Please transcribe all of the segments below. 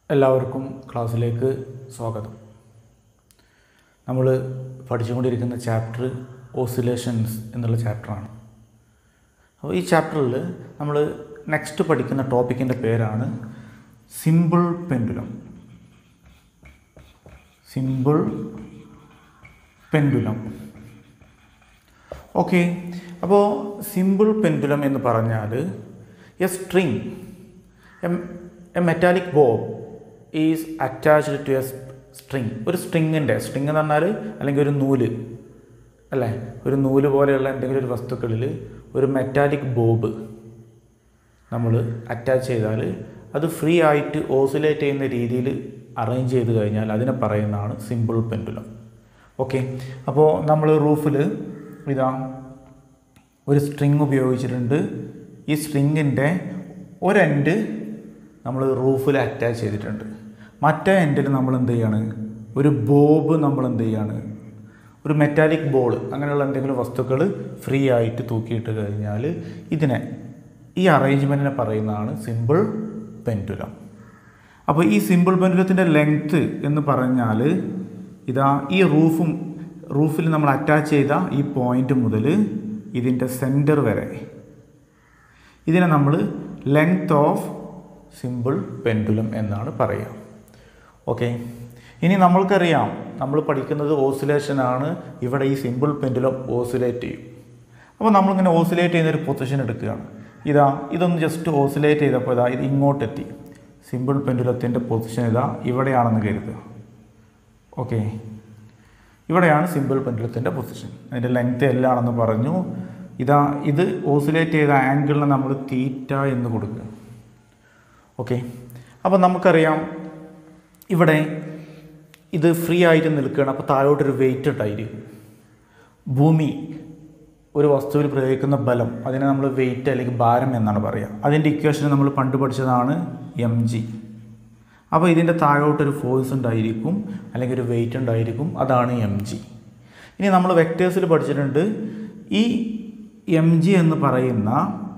എല്ലാവർക്കും ക്ലാസ്സിലേക്ക് സ്വാഗതം നമ്മൾ പഠിച്ചുകൊണ്ടിരിക്കുന്ന ചാപ്റ്റർ ഓസിലേഷൻസ് എന്നുള്ള ചാപ്റ്ററാണ് അപ്പോൾ ഈ ചാപ്റ്ററിൽ നമ്മൾ നെക്സ്റ്റ് പഠിക്കുന്ന ടോപ്പിക്കിൻ്റെ പേരാണ് simple pendulum simple pendulum okay അപ്പോൾ സിമ്പിൾ പെൻഡുലം എന്ന് പറഞ്ഞാൽ a string a metallic bob is attached to a string ഒരു സ്ട്രിങ്ങിൻ്റെ സ്ട്രിങ് എന്ന് പറഞ്ഞാൽ അല്ലെങ്കിൽ ഒരു നൂല് അല്ലേ ഒരു നൂല് പോലെയുള്ള എന്തെങ്കിലും ഒരു വസ്തുക്കളിൽ ഒരു മെറ്റാലിക് ബോബ് നമ്മൾ അറ്റാച്ച് ചെയ്താൽ അത് ഫ്രീ ആയിട്ട് ഓസിലേറ്റ് ചെയ്യുന്ന രീതിയിൽ അറേഞ്ച് ചെയ്ത് കഴിഞ്ഞാൽ അതിനെ പറയുന്നതാണ് സിമ്പിൾ പെൻഡുലം ഓക്കെ അപ്പോൾ നമ്മൾ റൂഫിൽ ഇതാ ഒരു സ്ട്രിങ് ഉപയോഗിച്ചിട്ടുണ്ട് ഈ സ്ട്രിങ്ങിൻ്റെ ഒരെൻഡ് നമ്മൾ റൂഫിൽ അറ്റാച്ച് ചെയ്തിട്ടുണ്ട് മറ്റേ എൻഡിൽ നമ്മൾ എന്ത് ചെയ്യാണ് ഒരു ബോബ് നമ്മൾ എന്ത് ചെയ്യാണ് ഒരു മെറ്റാലിക് ബോൾ അങ്ങനെയുള്ള എന്തെങ്കിലും വസ്തുക്കൾ ഫ്രീ ആയിട്ട് തൂക്കിയിട്ട് കഴിഞ്ഞാൽ ഇതിനെ ഈ അറേഞ്ച്മെൻറ്റിനെ പറയുന്നതാണ് സിമ്പിൾ പെൻഡുലം അപ്പോൾ ഈ സിമ്പിൾ പെൻഡുലത്തിൻ്റെ ലെങ്ത്ത് എന്ന് പറഞ്ഞാൽ ഇതാ ഈ റൂഫും റൂഫിൽ നമ്മൾ അറ്റാച്ച് ചെയ്ത ഈ പോയിന്റ് മുതൽ ഇതിൻ്റെ സെൻറ്റർ വരെ ഇതിനെ നമ്മൾ ലെങ്ത് ഓഫ് സിമ്പിൾ പെൻഡുലം എന്നാണ് പറയുക ഓക്കെ ഇനി നമ്മൾക്കറിയാം നമ്മൾ പഠിക്കുന്നത് ഓസിലേഷൻ ആണ് ഇവിടെ ഈ സിമ്പിൾ പെൻഡുലം ഓസിലേറ്റ് ചെയ്യും അപ്പോൾ നമ്മളിങ്ങനെ ഓസിലേറ്റ് ചെയ്യുന്ന ഒരു പൊസിഷൻ എടുക്കുകയാണ് ഇതാ ഇതൊന്ന് ജസ്റ്റ് ഓസിലേറ്റ് ചെയ്തപ്പോൾ ഇതാ ഇത് ഇങ്ങോട്ടെത്തി സിമ്പിൾ പെൻഡുലത്തിൻ്റെ പൊസിഷൻ ഇതാ ഇവിടെയാണെന്ന് കരുതുക ഓക്കെ ഇവിടെയാണ് സിമ്പിൾ പെൻഡുലത്തിൻ്റെ പൊസിഷൻ അതിൻ്റെ ലെങ്ത് എല്ലാണെന്ന് പറഞ്ഞു ഇതാ ഇത് ഓസിലേറ്റ് ചെയ്ത ആംഗിളിന് നമ്മൾ തീറ്റ എന്ന് കൊടുക്കുക ഓക്കെ അപ്പോൾ നമുക്കറിയാം ഇവിടെ ഇത് ഫ്രീ ആയിട്ട് നിൽക്കുകയാണ് അപ്പോൾ താഴോട്ടൊരു വെയിറ്റ് ഇട്ടായിരിക്കും ഭൂമി ഒരു വസ്തുവിൽ പ്രയോഗിക്കുന്ന ബലം അതിനെ നമ്മൾ വെയിറ്റ് അല്ലെങ്കിൽ ഭാരം എന്നാണ് പറയുക അതിൻ്റെ ഇക്വേഷൻ നമ്മൾ പണ്ട് പഠിച്ചതാണ് എം ജി അപ്പോൾ ഇതിൻ്റെ താഴോട്ടൊരു ഫോഴ്സ് ഉണ്ടായിരിക്കും അല്ലെങ്കിൽ ഒരു വെയിറ്റ് ഉണ്ടായിരിക്കും അതാണ് എം ജി ഇനി നമ്മൾ വെക്റ്റേഴ്സിൽ പഠിച്ചിട്ടുണ്ട് ഈ എം ജി എന്ന് പറയുന്ന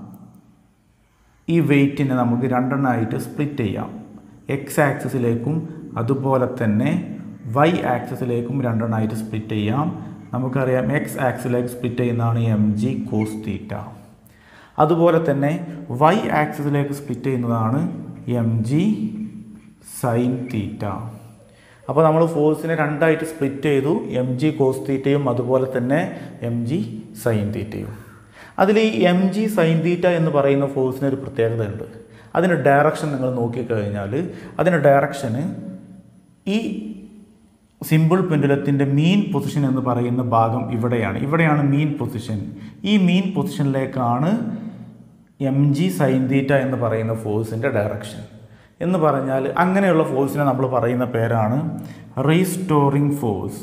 ഈ വെയിറ്റിനെ നമുക്ക് രണ്ടെണ്ണമായിട്ട് സ്പ്ലിറ്റ് ചെയ്യാം എക്സ് ആക്സിസിലേക്കും അതുപോലെ തന്നെ വൈ ആക്സിസിലേക്കും രണ്ടെണ്ണമായിട്ട് സ്പ്ലിറ്റ് ചെയ്യാം നമുക്കറിയാം എക്സ് ആക്സിലേക്ക് സ്പ്ലിറ്റ് ചെയ്യുന്നതാണ് എം ജി കോസ് തീറ്റ അതുപോലെ തന്നെ വൈ ആക്സിസിലേക്ക് സ്പ്ലിറ്റ് ചെയ്യുന്നതാണ് എം ജി സൈൻ തീറ്റ അപ്പോൾ നമ്മൾ ഫോഴ്സിനെ രണ്ടായിട്ട് സ്പ്ലിറ്റ് ചെയ്തു എം ജി കോസ് തീറ്റയും അതുപോലെ തന്നെ എം ജി സൈൻ തീറ്റയും അതിൽ ഈ എം ജി സൈൻ തീറ്റ എന്ന് പറയുന്ന ഫോഴ്സിന് ഒരു പ്രത്യേകതയുണ്ട് അതിന് ഡയറക്ഷൻ നിങ്ങൾ നോക്കിക്കഴിഞ്ഞാൽ അതിന് ഡയറക്ഷന് ഈ സിമ്പിൾ പെൻഡുലത്തിൻ്റെ മീൻ പൊസിഷൻ എന്ന് പറയുന്ന ഭാഗം ഇവിടെയാണ് ഇവിടെയാണ് മീൻ പൊസിഷൻ ഈ മീൻ പൊസിഷനിലേക്കാണ് എം ജി സൈൻ തീറ്റ എന്ന് പറയുന്ന ഫോഴ്സിൻ്റെ ഡയറക്ഷൻ എന്ന് പറഞ്ഞാൽ അങ്ങനെയുള്ള ഫോഴ്സിനെ നമ്മൾ പറയുന്ന പേരാണ് restoring force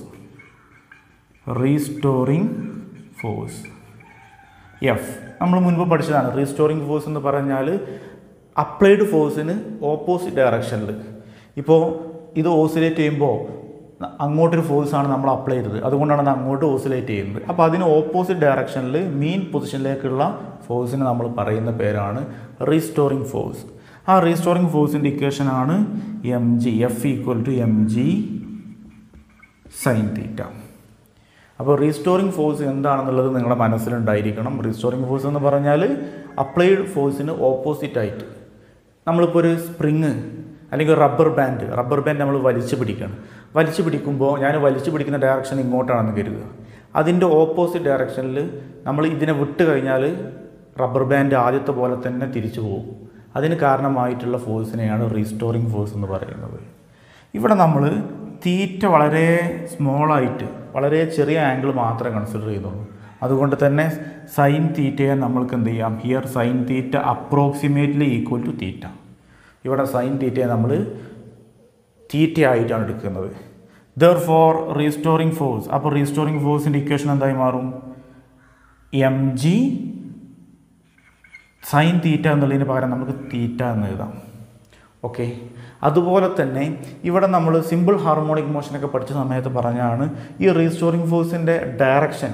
restoring force F നമ്മൾ മുൻപ് പഠിച്ചതാണ് റീസ്റ്റോറിംഗ് ഫോഴ്സ് എന്ന് പറഞ്ഞാൽ അപ്ലൈഡ് ഫോഴ്സിന് ഓപ്പോസിറ്റ് ഡയറക്ഷനിൽ ഇപ്പോൾ ഇത് ഓസിലേറ്റ് ചെയ്യുമ്പോൾ അങ്ങോട്ടൊരു ഫോഴ്സാണ് നമ്മൾ അപ്ലൈ ചെയ്തത് അതുകൊണ്ടാണ് അത് അങ്ങോട്ട് ഓസിലേറ്റ് ചെയ്യുന്നത് അപ്പോൾ അതിന് ഓപ്പോസിറ്റ് ഡയറക്ഷനിൽ മീൻ പൊസിഷനിലേക്കുള്ള ഫോഴ്സിനെ നമ്മൾ പറയുന്ന പേരാണ് റീസ്റ്റോറിംഗ് ഫോഴ്സ് ആ റീസ്റ്റോറിംഗ് ഫോഴ്സിൻ്റെ ഇക്വേഷൻ ആണ് M G F equal to M G sine theta അപ്പോൾ റീസ്റ്റോറിംഗ് ഫോഴ്സ് എന്താണെന്നുള്ളത് നിങ്ങളുടെ മനസ്സിലുണ്ടായിരിക്കണം റീസ്റ്റോറിംഗ് ഫോഴ്സ് എന്ന് പറഞ്ഞാൽ അപ്ലൈഡ് ഫോഴ്സിന് ഓപ്പോസിറ്റ് ആയിട്ട് നമ്മളിപ്പോൾ ഒരു സ്പ്രിങ് അല്ലെങ്കിൽ റബ്ബർ ബാൻഡ് റബ്ബർ ബാൻഡ് നമ്മൾ വലിച്ചു പിടിക്കണം വലിച്ചു പിടിക്കുമ്പോൾ ഞാൻ വലിച്ചു പിടിക്കുന്ന ഡയറക്ഷൻ ഇങ്ങോട്ടാണെന്ന് കരുതുക അതിൻ്റെ ഓപ്പോസിറ്റ് ഡയറക്ഷനിൽ നമ്മൾ ഇതിനെ വിട്ട് കഴിഞ്ഞാൽ റബ്ബർ ബാൻഡ് ആദ്യത്തെ പോലെ തന്നെ തിരിച്ചു പോകും അതിന് കാരണമായിട്ടുള്ള ഫോഴ്സിനെയാണ് റീസ്റ്റോറിംഗ് ഫോഴ്സ് എന്ന് പറയുന്നത് ഇവിടെ നമ്മൾ തീറ്റ വളരെ സ്മോളായിട്ട് വളരെ ചെറിയ ആംഗിൾ മാത്രമേ കൺസിഡർ ചെയ്യുന്നുള്ളൂ അതുകൊണ്ട് തന്നെ സൈൻ തീറ്റയെ നമ്മൾക്ക് എന്ത് ചെയ്യാം here sine theta approximately equal to theta ഇവിടെ സൈൻ തീറ്റയെ നമ്മൾ തീറ്റ ആയിട്ടാണ് എടുക്കുന്നത് ദർ ഫോർ റീസ്റ്റോറിംഗ് ഫോഴ്സ് അപ്പോൾ റീസ്റ്റോറിംഗ് ഫോഴ്സിൻ്റെ ഇക്വേഷൻ എന്തായി മാറും എം ജി സൈൻ തീറ്റ എന്നുള്ളതിന് പകരം നമുക്ക് തീറ്റ എന്ന് എഴുതാം ഓക്കെ അതുപോലെ തന്നെ ഇവിടെ നമ്മൾ സിമ്പിൾ ഹാർമോണിക് മോഷനൊക്കെ പഠിച്ച സമയത്ത് പറഞ്ഞാണ് ഈ റീസ്റ്റോറിംഗ് ഫോഴ്സിൻ്റെ ഡയറക്ഷൻ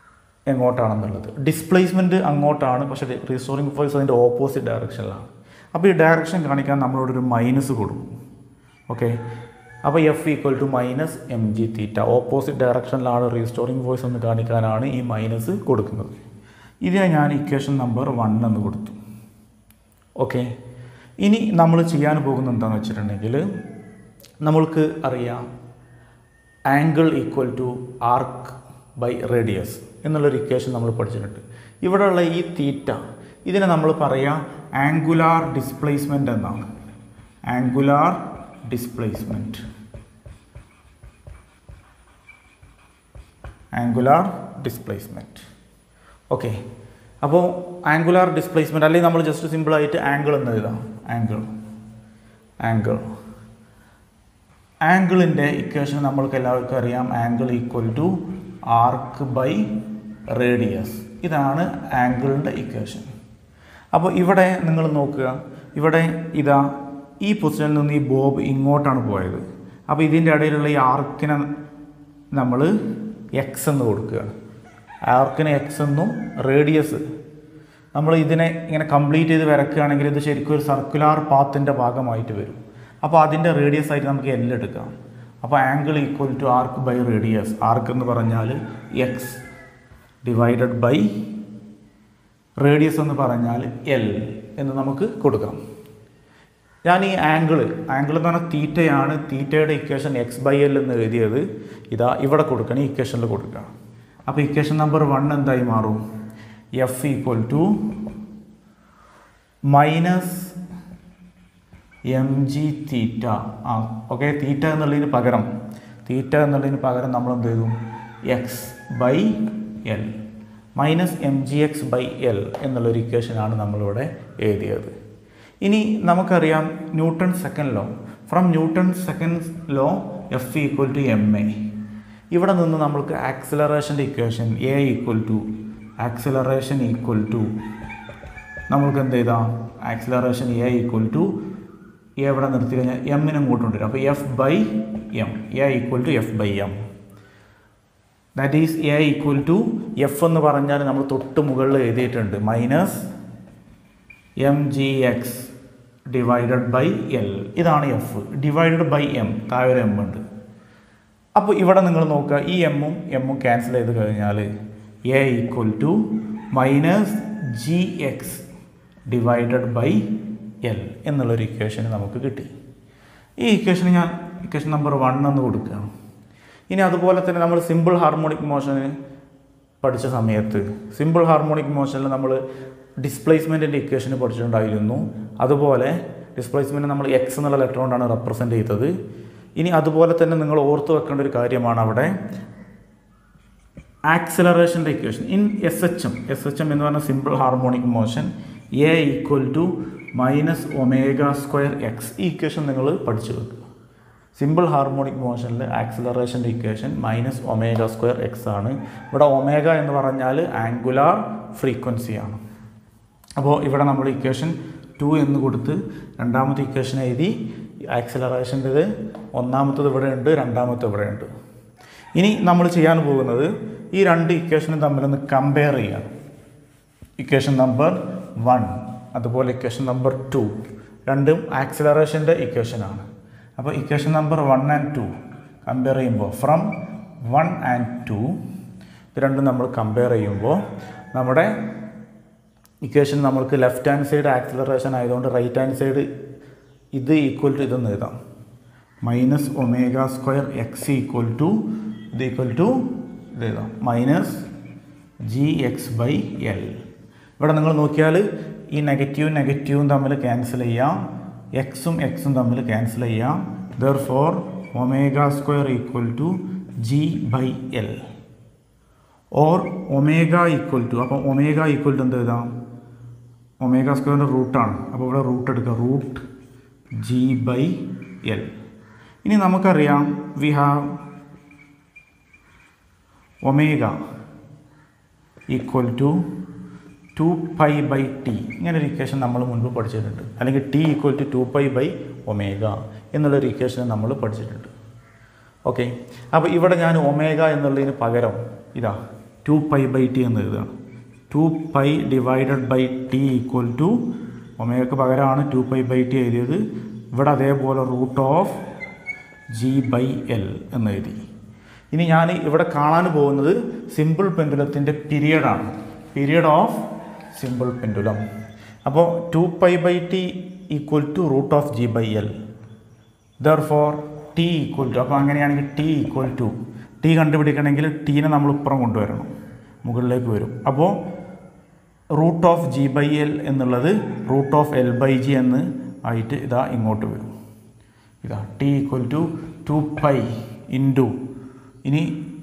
എങ്ങോട്ടാണെന്നുള്ളത് ഡിസ്പ്ലേസ്മെൻറ്റ് അങ്ങോട്ടാണ് പക്ഷേ റീസ്റ്റോറിംഗ് ഫോഴ്സ് അതിൻ്റെ ഓപ്പോസിറ്റ് ഡയറക്ഷനിലാണ് അപ്പോൾ ഈ ഡയറക്ഷൻ കാണിക്കാൻ നമ്മളോട് ഒരു മൈനസ് കൊടുക്കും ഓക്കെ അപ്പോൾ F equal to minus M G theta opposite ഡയറക്ഷനിലാണ് റീസ്റ്റോറിംഗ് ഫോഴ്സ് എന്ന് കാണിക്കാനാണ് ഈ മൈനസ് കൊടുക്കുന്നത് ഇതിനെ ഞാൻ ഇക്വേഷൻ നമ്പർ വൺ എന്ന് കൊടുത്തു ഓക്കെ ഇനി നമ്മൾ ചെയ്യാൻ പോകുന്നത് എന്താണെന്ന് വെച്ചിട്ടുണ്ടെങ്കിൽ നമ്മൾക്ക് അറിയാം angle equal to arc by radius എന്നുള്ളൊരു ഇക്വേഷൻ നമ്മൾ പഠിച്ചിട്ടുണ്ട് ഇവിടെയുള്ള ഈ തീറ്റ ഇതിനെ നമ്മൾ പറയാം ആംഗുലാർ ഡിസ്പ്ലേസ്മെൻ്റ് എന്നാണ് angular displacement angular displacement okay അപ്പോൾ ആംഗുലാർ ഡിസ്പ്ലേസ്മെൻറ്റ് അല്ലെങ്കിൽ നമ്മൾ ജസ്റ്റ് സിമ്പിളായിട്ട് ആംഗിൾ എന്ന് എഴുതാം ആംഗിൾ ആംഗിൾ ആംഗിളിൻ്റെ ഇക്വേഷൻ നമ്മൾക്ക് എല്ലാവർക്കും അറിയാം angle equal to arc by radius ഇതാണ് ആംഗിളിൻ്റെ ഇക്വേഷൻ അപ്പോൾ ഇവിടെ നിങ്ങൾ നോക്കുക ഇവിടെ ഇതാ ഈ പൊസിഷനിൽ നിന്ന് ഈ ബോബ് ഇങ്ങോട്ടാണ് പോയത് അപ്പോൾ ഇതിൻ്റെ ഇടയിലുള്ള ഈ ആർക്കിനെ നമ്മൾ എക്സ് എന്ന് കൊടുക്കുകയാണ് ആർക്കിന് എക്സ് എന്നും റേഡിയസ് നമ്മൾ ഇതിനെ ഇങ്ങനെ കംപ്ലീറ്റ് ചെയ്ത് വരക്കുകയാണെങ്കിൽ ഇത് ശരിക്കും ഒരു സർക്കുലാർ പാത്തിൻ്റെ ഭാഗമായിട്ട് വരും അപ്പോൾ അതിൻ്റെ റേഡിയസ് ആയിട്ട് നമുക്ക് എൽ എടുക്കാം അപ്പോൾ angle equal to arc by radius arc എന്ന് പറഞ്ഞാൽ എക്സ് ഡിവൈഡഡ് ബൈ റേഡിയസ് എന്ന് പറഞ്ഞാൽ എൽ എന്ന് നമുക്ക് കൊടുക്കാം ഞാൻ ഈ ആംഗിൾ ആംഗിൾ എന്ന് പറഞ്ഞാൽ തീറ്റയാണ് തീറ്റയുടെ ഇക്വേഷൻ എക്സ് ബൈ എൽ എന്ന് എഴുതിയത് ഇതാ ഇവിടെ കൊടുക്കണം ഈ ഇക്വേഷനിൽ കൊടുക്കുക അപ്പോൾ ഇക്വേഷൻ നമ്പർ വൺ എന്തായി മാറും F equal to minus M G theta ആ ഓക്കെ തീറ്റ എന്നുള്ളതിന് പകരം തീറ്റ എന്നുള്ളതിന് പകരം നമ്മൾ എന്ത് ചെയ്തു X by L minus M G X by L എന്നുള്ളൊരു ഇക്വേഷനാണ് നമ്മളിവിടെ എഴുതിയത് ഇനി നമുക്കറിയാം Newton second law from Newton second law F equal to M A ഇവിടെ നിന്ന് നമ്മൾക്ക് ആക്സിലറേഷൻ്റെ equation A equal to acceleration equal to നമ്മൾക്ക് എന്ത് ചെയ്താം acceleration A equal to A ഇവിടെ നിർത്തി കഴിഞ്ഞാൽ എമ്മിനും ഇങ്ങോട്ട് വരും അപ്പോൾ F by M A equal to F by M that is A equal to F എന്ന് പറഞ്ഞാൽ നമ്മൾ തൊട്ട് മുകളിൽ എഴുതിയിട്ടുണ്ട് minus M G X divided by L ഇതാണ് എഫ് ഡിവൈഡഡ് ബൈ എം താഴെ ഒരു എം ഉണ്ട് അപ്പോൾ ഇവിടെ നിങ്ങൾ നോക്കുക ഈ എമ്മും എമ്മും ക്യാൻസൽ ചെയ്ത് കഴിഞ്ഞാൽ A equal to minus G X divided by L എന്നുള്ളൊരു ഇക്വേഷൻ നമുക്ക് കിട്ടി ഈ ഇക്വേഷൻ ഞാൻ ഇക്വേഷൻ നമ്പർ വൺ എന്ന് കൊടുക്കുകയാണ് ഇനി അതുപോലെ തന്നെ നമ്മൾ സിമ്പിൾ ഹാർമോണിക് മോഷന് പഠിച്ച സമയത്ത് സിമ്പിൾ ഹാർമോണിക് മോഷനിൽ നമ്മൾ ഡിസ്പ്ലേസ്മെൻറ്റിൻ്റെ ഇക്വേഷന് പഠിച്ചിട്ടുണ്ടായിരുന്നു അതുപോലെ ഡിസ്പ്ലേസ്മെൻറ്റ് നമ്മൾ എക്സ് എന്നുള്ള ലെറ്റർ കൊണ്ടാണ് റെപ്രസെൻ്റ് ചെയ്തത് ഇനി അതുപോലെ തന്നെ നിങ്ങൾ ഓർത്ത് വെക്കേണ്ട ഒരു കാര്യമാണ് അവിടെ ആക്സിലറേഷൻ്റെ equation in S H M S H M എന്ന് പറഞ്ഞ simple harmonic motion A equal to minus omega square X ഈ ഇക്വേഷൻ നിങ്ങൾ പഠിച്ചു വെക്കുക സിമ്പിൾ ഹാർമോണിക് മോഷനിൽ ആക്സിലറേഷൻ്റെ equation minus omega square X ആണ് ഇവിടെ ഒമേഗ എന്ന് പറഞ്ഞാൽ ആംഗുലാർ ഫ്രീക്വൻസിയാണ് അപ്പോൾ ഇവിടെ നമ്മൾ ഇക്വേഷൻ ടു എന്ന് കൊടുത്ത് രണ്ടാമത്തെ ഇക്വേഷൻ എഴുതി ആക്സിലറേഷൻ്റെത് ഒന്നാമത്തത് ഇവിടെ ഉണ്ട് രണ്ടാമത്തെ ഇവിടെ ഉണ്ട് ഇനി നമ്മൾ ചെയ്യാൻ പോകുന്നത് ഈ രണ്ട് ഇക്വേഷനും തമ്മിലൊന്ന് കമ്പയർ ചെയ്യണം ഇക്വേഷൻ നമ്പർ വൺ അതുപോലെ ഇക്വേഷൻ നമ്പർ ടു രണ്ടും ആക്സിലറേഷൻ്റെ ഇക്വേഷനാണ് അപ്പോൾ equation number one and two compare ചെയ്യുമ്പോൾ ഫ്രം വൺ ആൻഡ് ടു ഇത് രണ്ടും നമ്മൾ കമ്പയർ ചെയ്യുമ്പോൾ നമ്മുടെ ഇക്വേഷൻ നമ്മൾക്ക് ലെഫ്റ്റ് ഹാൻഡ് സൈഡ് ആക്സിലറേഷൻ ആയതുകൊണ്ട് റൈറ്റ് ഹാൻഡ് സൈഡ് ഇത് ഈക്വൽ ടു ഇതെന്ന് എഴുതാം minus omega square x equal to ഇത് ഈക്വൽ ടു ഇത് എഴുതാം minus G X by l ഇവിടെ നിങ്ങൾ നോക്കിയാൽ ഈ നെഗറ്റീവും നെഗറ്റീവും തമ്മിൽ ക്യാൻസൽ ചെയ്യാം എക്സും എക്സും തമ്മിൽ ക്യാൻസൽ ചെയ്യാം therefore omega square equal to g by l or omega equal to അപ്പോൾ ഒമേഗ ഈക്വൽ ടു എന്ത് എഴുതാം ഒമേഗ സ്ക്വയറിൻ്റെ റൂട്ടാണ് അപ്പോൾ ഇവിടെ റൂട്ട് എടുക്കുക റൂട്ട് ജി ബൈ എൽ ഇനി നമുക്കറിയാം we have omega equal to two pi by t ഇങ്ങനെ ഒരു ഇക്വേഷൻ നമ്മൾ മുൻപ് പഠിച്ചിട്ടുണ്ട് അല്ലെങ്കിൽ t equal to two pi by omega എന്നുള്ളൊരു ഇക്വേഷൻ നമ്മൾ പഠിച്ചിട്ടുണ്ട് ഓക്കെ അപ്പോൾ ഇവിടെ ഞാൻ ഒമേഗ എന്നുള്ളതിന് പകരം ഇതാ ടു പൈ ബൈ ടി എന്ന് എഴുതുകയാണ് two pi divided by t equal to ഒമേഗക്ക് പകരമാണ് ടു പൈ ബൈ ടി എഴുതിയത് ഇവിടെ അതേപോലെ root of g by l എന്ന് എഴുതി ഇനി ഞാൻ ഇവിടെ കാണാൻ പോകുന്നത് സിമ്പിൾ പെൻഡുലത്തിൻ്റെ പീരിയഡാണ് പീരിയഡ് ഓഫ് സിമ്പിൾ പെൻഡുലം അപ്പോൾ two pi by t equal to root of g by l therefore t equal to അപ്പോൾ അങ്ങനെയാണെങ്കിൽ ടി ഈക്വൽ ടു ടി കണ്ടുപിടിക്കണമെങ്കിൽ ടീനെ നമ്മൾ ഇപ്പുറം കൊണ്ടുവരണം മുകളിലേക്ക് വരും അപ്പോൾ root of g by l എന്നുള്ളത് root of l by g എന്ന് ആയിട്ട് ഇതാ ഇങ്ങോട്ട് വരും ഇതാ t equal to two pi into ഇനി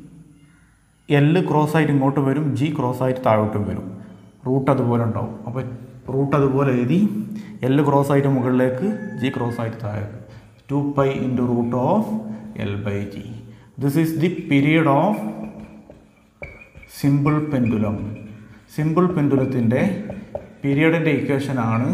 എൽ ക്രോസ് ആയിട്ട് ഇങ്ങോട്ട് വരും ജി ക്രോസ് ആയിട്ട് താഴോട്ടും വരും റൂട്ട് അതുപോലെ ഉണ്ടാവും അപ്പോൾ റൂട്ട് അതുപോലെ എഴുതി എൽ ക്രോസ് ആയിട്ട് മുകളിലേക്ക് ജി ക്രോസ് ആയിട്ട് താഴെ two pi into root of l by g this is the period of simple pendulum simple പെൻഡുലത്തിൻ്റെ പീരിയഡിൻ്റെ ഇക്വേഷനാണ്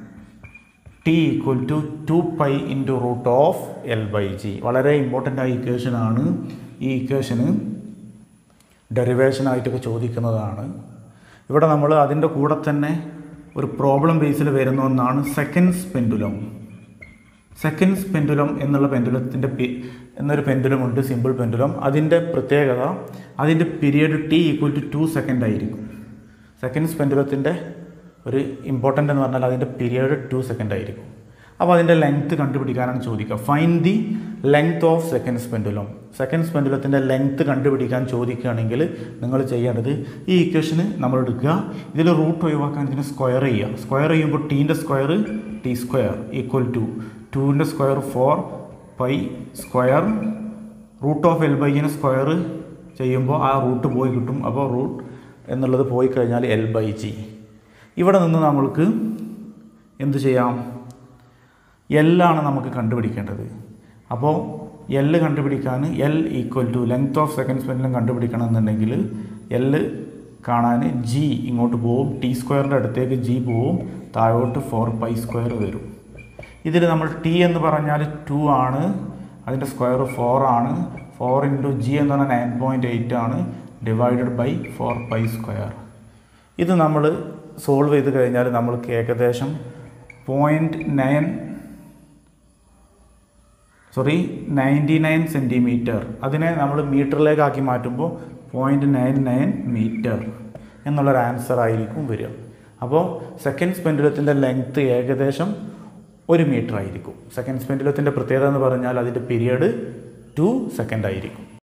t equal to two pi into root of l by g വളരെ important ആയ ഇക്വേഷനാണ് ഈ ഇക്വേഷന് ഡെറിവേഷനായിട്ടൊക്കെ ചോദിക്കുന്നതാണ് ഇവിടെ നമ്മൾ അതിൻ്റെ കൂടെ തന്നെ ഒരു പ്രോബ്ലം ബേസിൽ വരുന്ന ഒന്നാണ് സെക്കൻഡ്സ് പെൻഡുലം സെക്കൻഡ്സ് പെൻഡുലം എന്നുള്ള പെൻഡുലത്തിൻ്റെ പി എന്നൊരു പെൻഡുലം ഉണ്ട് സിമ്പിൾ പെൻഡുലം അതിൻ്റെ പ്രത്യേകത അതിൻ്റെ period t equal to two second ആയിരിക്കും സെക്കൻഡ്സ് പെൻഡുലത്തിൻ്റെ ഒരു ഇമ്പോർട്ടൻ്റ് എന്ന് പറഞ്ഞാൽ അതിൻ്റെ പീരിയഡ് ടു സെക്കൻഡ് ആയിരിക്കും അപ്പോൾ അതിൻ്റെ ലെങ്ത് കണ്ടുപിടിക്കാനാണ് ചോദിക്കുക fine the length of seconds pendulum seconds പെൻഡുലത്തിൻ്റെ ലെങ്ത് കണ്ടുപിടിക്കാൻ ചോദിക്കുകയാണെങ്കിൽ നിങ്ങൾ ചെയ്യേണ്ടത് ഈ ഇക്വേഷന് നമ്മൾ എടുക്കുക ഇതിൽ റൂട്ട് ഒഴിവാക്കാൻ ഇതിന് സ്ക്വയർ ചെയ്യുക സ്ക്വയർ ചെയ്യുമ്പോൾ ടീൻ്റെ square t square equal to ടുവിൻ്റെ square four pi square root of l ബൈന് സ്ക്വയർ ചെയ്യുമ്പോൾ ആ റൂട്ട് പോയി കിട്ടും അപ്പോൾ റൂട്ട് എന്നുള്ളത് പോയി കഴിഞ്ഞാൽ എൽ ബൈ ജി ഇവിടെ നിന്ന് നമ്മൾക്ക് എന്ത് ചെയ്യാം എല്ലാണ് നമുക്ക് കണ്ടുപിടിക്കേണ്ടത് അപ്പോൾ എൽ കണ്ടുപിടിക്കാൻ l equal to length of second സ്പെൻഡിലും കണ്ടുപിടിക്കണം എന്നുണ്ടെങ്കിൽ എൽ കാണാൻ ജി ഇങ്ങോട്ട് പോവും ടി സ്ക്വയറിൻ്റെ അടുത്തേക്ക് ജി പോവും താഴോട്ട് ഫോർ പൈ സ്ക്വയർ വരും ഇതിൽ നമ്മൾ ടി എന്ന് പറഞ്ഞാൽ ടു ആണ് അതിൻ്റെ സ്ക്വയർ ഫോർ ആണ് ഫോർ ഇൻറ്റു ജി എന്ന് പറഞ്ഞാൽ നയൻ പോയിൻറ്റ് എയ്റ്റ് ആണ് divided by four pi square ഇത് നമ്മൾ സോൾവ് ചെയ്ത് കഴിഞ്ഞാൽ നമ്മൾക്ക് ഏകദേശം point nine sorry ninety nine centimetre അതിനെ നമ്മൾ മീറ്ററിലേക്ക് ആക്കി മാറ്റുമ്പോൾ പോയിൻറ്റ് നയൻ നയൻ മീറ്റർ എന്നുള്ളൊരു ആൻസർ ആയിരിക്കും വരിക അപ്പോൾ സെക്കൻഡ് സ്പെൻഡുലത്തിൻ്റെ ലെങ്ത്ത് ഏകദേശം ഒരു മീറ്റർ ആയിരിക്കും സെക്കൻഡ് സ്പെൻഡുലത്തിൻ്റെ പ്രത്യേകത എന്ന് പറഞ്ഞാൽ അതിൻ്റെ പീരിയഡ് ടു സെക്കൻഡ് ആയിരിക്കും